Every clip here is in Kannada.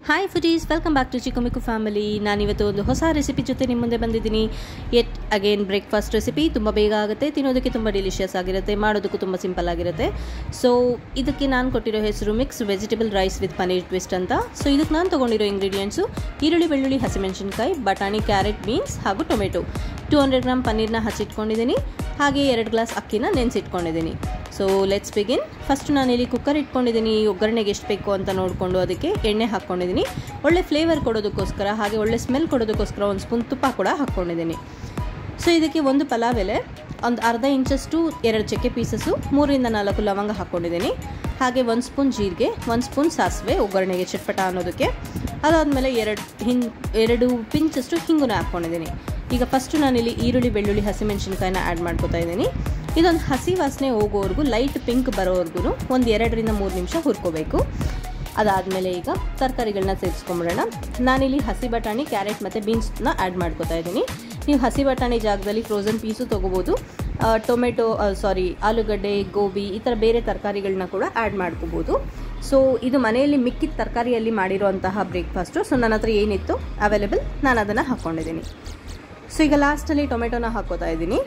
hi foodies welcome back to Chikkamikku family ನಾನಿವತ್ತು ಒಂದು ಹೊಸ ರೆಸಿಪಿ ಜೊತೆ ನಿಮ್ಮ ಮುಂದೆ ಬಂದಿದ್ದೀನಿ ಎಟ್ ಅಗೇನ್ ಬ್ರೇಕ್ಫಾಸ್ಟ್ ರೆಸಿಪಿ ತುಂಬ ಬೇಗ ಆಗುತ್ತೆ ತಿನ್ನೋದಕ್ಕೆ ತುಂಬ ಡಿಲಿಷಿಯಸ್ ಆಗಿರುತ್ತೆ ಮಾಡೋದಕ್ಕೂ ತುಂಬ ಸಿಂಪಲ್ ಆಗಿರುತ್ತೆ ಸೊ ಇದಕ್ಕೆ ನಾನು ಕೊಟ್ಟಿರೋ ಹೆಸರು mix vegetable rice with paneer twist ಅಂತ ಸೊ ಇದಕ್ಕೆ ನಾನು ತೊಗೊಂಡಿರೋ ಇಂಗ್ರೀಡಿಯೆಂಟ್ಸು ಈರುಳ್ಳಿ ಬೆಳ್ಳುಳ್ಳಿ ಹಸಿಮೆಣಸಿನ್ಕಾಯಿ ಬಟಾಣಿ ಕ್ಯಾರೆಟ್ ಬೀನ್ಸ್ ಹಾಗೂ ಟೊಮೆಟೊ ಟೂ ಹಂಡ್ರೆಡ್ ಗ್ರಾಮ್ ಪನ್ನೀರ್ನ ಹಚ್ಚಿಟ್ಕೊಂಡಿದ್ದೀನಿ ಹಾಗೆ ಎರಡು ಗ್ಲಾಸ್ ಅಕ್ಕಿನ ನೆನೆಸಿಟ್ಕೊಂಡಿದ್ದೀನಿ ಸೊ ಲೆಟ್ಸ್ ಬಿಗಿನ್ ಫಸ್ಟ್ ನಾನಿಲ್ಲಿ ಕುಕ್ಕರ್ ಇಟ್ಕೊಂಡಿದ್ದೀನಿ ಒಗ್ಗರಣೆಗೆ ಎಷ್ಟು ಬೇಕು ಅಂತ ನೋಡಿಕೊಂಡು ಅದಕ್ಕೆ ಎಣ್ಣೆ ಹಾಕ್ಕೊಂಡಿದ್ದೀನಿ ಒಳ್ಳೆ ಫ್ಲೇವರ್ ಕೊಡೋದಕ್ಕೋಸ್ಕರ ಹಾಗೆ ಒಳ್ಳೆ ಸ್ಮೆಲ್ ಕೊಡೋದಕ್ಕೋಸ್ಕರ ಒಂದು ಸ್ಪೂನ್ ತುಪ್ಪ ಕೂಡ ಹಾಕ್ಕೊಂಡಿದ್ದೀನಿ ಸೊ ಇದಕ್ಕೆ ಒಂದು ಪಲಾವ್ ಎಲೆ ಒಂದು ಅರ್ಧ ಇಂಚಷ್ಟು ಎರಡು ಚಕ್ಕೆ ಪೀಸಸ್ಸು ಮೂರರಿಂದ ನಾಲ್ಕು ಲವಂಗ ಹಾಕ್ಕೊಂಡಿದ್ದೀನಿ ಹಾಗೆ ಒಂದು ಸ್ಪೂನ್ ಜೀರಿಗೆ ಒಂದು ಸ್ಪೂನ್ ಸಾಸಿವೆ ಒಗ್ಗರಣೆಗೆ ಚಟ್ಪಟ ಅನ್ನೋದಕ್ಕೆ ಅದಾದಮೇಲೆ ಎರಡು ಹಿಂ ಎರಡು ಪಿಂಚಷ್ಟು ಹಿಂಗುನ ಹಾಕ್ಕೊಂಡಿದ್ದೀನಿ ಈಗ ಫಸ್ಟು ನಾನಿಲ್ಲಿ ಈರುಳ್ಳಿ ಬೆಳ್ಳುಳ್ಳಿ ಹಸಿಮೆಣಸಿನ್ಕಾಯಿನ ಆ್ಯಡ್ ಮಾಡ್ಕೊತಾ ಇದ್ದೀನಿ ಇದೊಂದು ಹಸಿ ವಾಸನೆ ಹೋಗೋವರೆಗೂ ಲೈಟ್ ಪಿಂಕ್ ಬರೋವರೆಗೂ ಒಂದು ಎರಡರಿಂದ ಮೂರು ನಿಮಿಷ ಹುರ್ಕೋಬೇಕು ಅದಾದಮೇಲೆ ಈಗ ತರಕಾರಿಗಳನ್ನ ಸೇರಿಸ್ಕೊಂಬಿಡೋಣ ನಾನಿಲ್ಲಿ ಹಸಿ ಬಟಾಣಿ ಕ್ಯಾರೆಟ್ ಮತ್ತು ಬೀನ್ಸ್ನ ಆ್ಯಡ್ ಮಾಡ್ಕೊತಾ ಇದ್ದೀನಿ ನೀವು ಹಸಿ ಬಟಾಣಿ ಜಾಗದಲ್ಲಿ ಫ್ರೋಝನ್ ಪೀಸು ತೊಗೋಬೋದು ಟೊಮೆಟೊ ಸಾರಿ ಆಲೂಗಡ್ಡೆ ಗೋಬಿ ಈ ಥರ ಬೇರೆ ತರಕಾರಿಗಳನ್ನ ಕೂಡ ಆ್ಯಡ್ ಮಾಡ್ಕೋಬೋದು ಸೊ ಇದು ಮನೆಯಲ್ಲಿ ಮಿಕ್ಕಿದ ತರಕಾರಿಯಲ್ಲಿ ಮಾಡಿರೋಂತಹ ಬ್ರೇಕ್ಫಾಸ್ಟು ಸೊ ನನ್ನ ಹತ್ರ ಏನಿತ್ತು ಅವೈಲೇಬಲ್ ನಾನು ಅದನ್ನು ಹಾಕ್ಕೊಂಡಿದ್ದೀನಿ ಸೊ ಈಗ ಲಾಸ್ಟಲ್ಲಿ ಟೊಮೆಟೊನ ಹಾಕ್ಕೋತಾ ಇದ್ದೀನಿ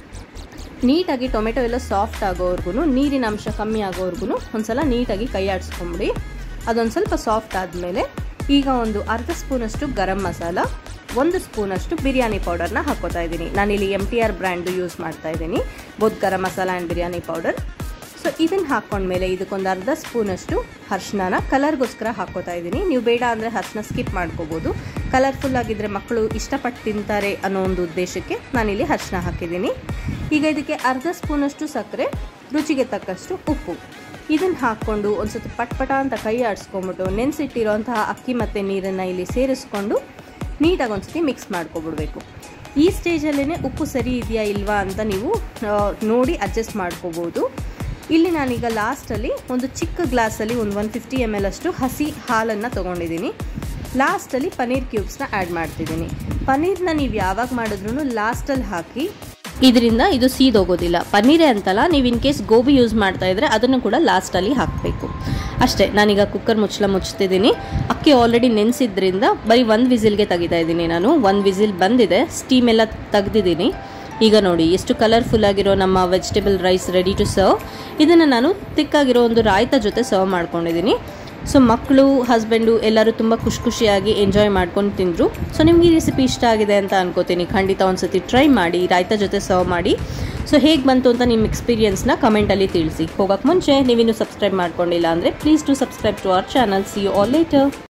ನೀಟಾಗಿ ಟೊಮೆಟೊ ಎಲ್ಲ ಸಾಫ್ಟ್ ಆಗೋವರೆಗೂ ನೀರಿನ ಅಂಶ ಕಮ್ಮಿ ಆಗೋವರೆಗೂ ಒಂದ್ಸಲ ನೀಟಾಗಿ ಕೈ ಆಡಿಸ್ಕೊಂಬಿಡಿ ಅದೊಂದು ಸ್ವಲ್ಪ ಸಾಫ್ಟ್ ಆದಮೇಲೆ ಈಗ ಒಂದು ಅರ್ಧ ಸ್ಪೂನಷ್ಟು ಗರಂ ಮಸಾಲ ಒಂದು ಸ್ಪೂನಷ್ಟು ಬಿರಿಯಾನಿ ಪೌಡರ್ನ ಹಾಕ್ಕೋತಾ ಇದ್ದೀನಿ ನಾನಿಲ್ಲಿ M T R brand use ಮಾಡ್ತಾ ಇದ್ದೀನಿ both garam masala and biryani powder so ಇದನ್ನು ಹಾಕ್ಕೊಂಡ್ಮೇಲೆ ಇದಕ್ಕೊಂದು ಅರ್ಧ ಸ್ಪೂನಷ್ಟು ಅರ್ಶಿನ ಕಲರ್ಗೋಸ್ಕರ ಹಾಕ್ಕೋತಾ ಇದ್ದೀನಿ ನೀವು ಬೇಡ ಅಂದರೆ ಅರ್ಶಿನ ಸ್ಕಿಪ್ ಮಾಡ್ಕೋಬೋದು ಕಲರ್ಫುಲ್ ಆಗಿದ್ದರೆ ಮಕ್ಕಳು ಇಷ್ಟಪಟ್ಟು ತಿಂತಾರೆ ಅನ್ನೋ ಒಂದು ಉದ್ದೇಶಕ್ಕೆ ನಾನಿಲ್ಲಿ ಅರ್ಶಿನ ಹಾಕಿದ್ದೀನಿ ಈಗ ಇದಕ್ಕೆ ಅರ್ಧ ಸ್ಪೂನಷ್ಟು ಸಕ್ಕರೆ ರುಚಿಗೆ ತಕ್ಕಷ್ಟು ಉಪ್ಪು ಇದನ್ನು ಹಾಕ್ಕೊಂಡು ಒಂದು ಸತಿ ಪಟ್ಪಟ ಅಂತ ಕೈ ಆಡಿಸ್ಕೊಂಬಿಟ್ಟು ನೆನೆಸಿಟ್ಟಿರೋಂತಹ ಅಕ್ಕಿ ಮತ್ತು ನೀರನ್ನು ಇಲ್ಲಿ ಸೇರಿಸ್ಕೊಂಡು ನೀಟಾಗಿ ಒಂದು ಸತಿ ಮಿಕ್ಸ್ ಮಾಡ್ಕೊಬಿಡ್ಬೇಕು ಈ ಸ್ಟೇಜಲ್ಲೇ ಉಪ್ಪು ಸರಿ ಇದೆಯಾ ಇಲ್ವಾ ಅಂತ ನೀವು ನೋಡಿ ಅಡ್ಜಸ್ಟ್ ಮಾಡ್ಕೋಬೋದು ಇಲ್ಲಿ ನಾನೀಗ ಲಾಸ್ಟಲ್ಲಿ ಒಂದು ಚಿಕ್ಕ ಗ್ಲಾಸಲ್ಲಿ ಒಂದು ಒನ್ ಫಿಫ್ಟಿ ಎಮ್ ಎಲ್ ಅಷ್ಟು ಹಸಿ ಹಾಲನ್ನು ತೊಗೊಂಡಿದ್ದೀನಿ ಲಾಸ್ಟಲ್ಲಿ ಪನ್ನೀರ್ ಕ್ಯೂಬ್ಸ್ನ ಆ್ಯಡ್ ಮಾಡ್ತಿದ್ದೀನಿ ಪನ್ನೀರ್ನ ನೀವು ಯಾವಾಗ ಮಾಡಿದ್ರೂ ಲಾಸ್ಟಲ್ಲಿ ಹಾಕಿ ಇದರಿಂದ ಇದು ಸೀದೋಗೋದಿಲ್ಲ ಪನ್ನೀರೇ ಅಂತಲ್ಲ ನೀವು ಇನ್ ಕೇಸ್ ಗೋಬಿ ಯೂಸ್ ಮಾಡ್ತಾ ಇದ್ರೆ ಅದನ್ನು ಕೂಡ ಲಾಸ್ಟಲ್ಲಿ ಹಾಕಬೇಕು ಅಷ್ಟೇ ನಾನೀಗ ಕುಕ್ಕರ್ ಮುಚ್ಚಲ ಮುಚ್ತಿದ್ದೀನಿ ಅಕ್ಕಿ ಆಲ್ರೆಡಿ ನೆನೆಸಿದ್ರಿಂದ ಬರೀ ಒಂದು ವಿಸಿಲ್ಗೆ ತೆಗಿತಾ ಇದ್ದೀನಿ ನಾನು ಒಂದು ವಿಸಿಲ್ ಬಂದಿದೆ ಸ್ಟೀಮ್ ಎಲ್ಲ ತೆಗ್ದಿದ್ದೀನಿ ಈಗ ನೋಡಿ ಎಷ್ಟು ಕಲರ್ಫುಲ್ ಆಗಿರೋ ನಮ್ಮ vegetable rice ready to serve ಇದನ್ನು ನಾನು ತಿಕ್ಕಾಗಿರೋ ಒಂದು ರಾಯ್ತ ಜೊತೆ ಸರ್ವ್ ಮಾಡ್ಕೊಂಡಿದ್ದೀನಿ ಸೊ ಮಕ್ಕಳು ಹಸ್ಬೆಂಡು ಎಲ್ಲರೂ ತುಂಬ ಖುಷಿ ಖುಷಿಯಾಗಿ ಎಂಜಾಯ್ ಮಾಡ್ಕೊಂಡು ತಿಂದರು ಸೊ ನಿಮ್ಗೆ ಈ ರೆಸಿಪಿ ಇಷ್ಟ ಆಗಿದೆ ಅಂತ ಅನ್ಕೋತೀನಿ ಖಂಡಿತ ಒಂದ್ಸತಿ ಟ್ರೈ ಮಾಡಿ ರಾಯ್ತ ಜೊತೆ ಸರ್ವ್ ಮಾಡಿ ಸೊ ಹೇಗೆ ಬಂತು ಅಂತ ನಿಮ್ಮ ಎಕ್ಸ್ಪೀರಿಯನ್ಸ್ನ ಕಮೆಂಟಲ್ಲಿ ತಿಳಿಸಿ ಹೋಗೋಕ್ಕೆ ಮುಂಚೆ ನೀವಿನ್ನೂ ಸಬ್ಸ್ಕ್ರೈಬ್ ಮಾಡ್ಕೊಂಡಿಲ್ಲ ಅಂದರೆ please to subscribe to our channel see you all litre